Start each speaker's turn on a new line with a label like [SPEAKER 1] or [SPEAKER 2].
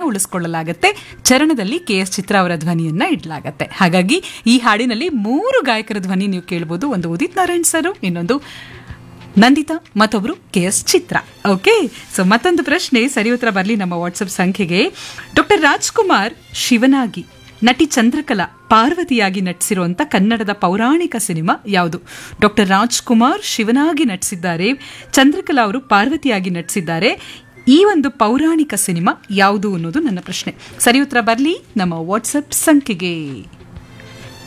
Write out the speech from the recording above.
[SPEAKER 1] ಉಳಿಸ್ಕೊಳ್ಳಲಾಗತ್ತೆ ಚರಣದಲ್ಲಿ K S ಚಿತ್ರ ಅವರ ಧ್ವನಿಯನ್ನ ಇಡಲಾಗತ್ತೆ ಹಾಗಾಗಿ ಈ ಹಾಡಿನಲ್ಲಿ ಮೂರು ಗಾಯಕರ ಧ್ವನಿ ನೀವು ಕೇಳಬಹುದು ಒಂದು ಉದಿತ್ ನಾರಾಯಣ್ ಸರ್ ಇನ್ನೊಂದು ನಂದಿತಾ ಮತ್ತೊಬ್ರು K S Chitra okay so ಮತ್ತೊಂದು ಪ್ರಶ್ನೆ ಸರಿ ಉತ್ತರ ಬರಲಿ ನಮ್ಮ ವಾಟ್ಸಪ್ ಸಂಖ್ಯೆಗೆ ಡಾಕ್ಟರ್ ರಾಜ್ಕುಮಾರ್ ಶಿವನಾಗಿ ನಟಿ ಚಂದ್ರಕಲಾ ಪಾರ್ವತಿಯಾಗಿ ನಟಿಸಿರುವಂತ ಕನ್ನಡದ ಪೌರಾಣಿಕ ಸಿನಿಮಾ ಯಾವುದು ಡಾಕ್ಟರ್ ರಾಜ್ಕುಮಾರ್ ಶಿವನಾಗಿ ನಟಿಸಿದ್ದಾರೆ ಚಂದ್ರಕಲಾ ಅವರು ಪಾರ್ವತಿಯಾಗಿ ನಟಿಸಿದ್ದಾರೆ ಈ ಒಂದು ಪೌರಾಣಿಕ ಸಿನಿಮಾ ಯಾವುದು ಅನ್ನೋದು ನನ್ನ ಪ್ರಶ್ನೆ ಸರಿ ಉತ್ತರ ಬರಲಿ ನಮ್ಮ ವಾಟ್ಸಪ್ ಸಂಖ್ಯೆಗೆ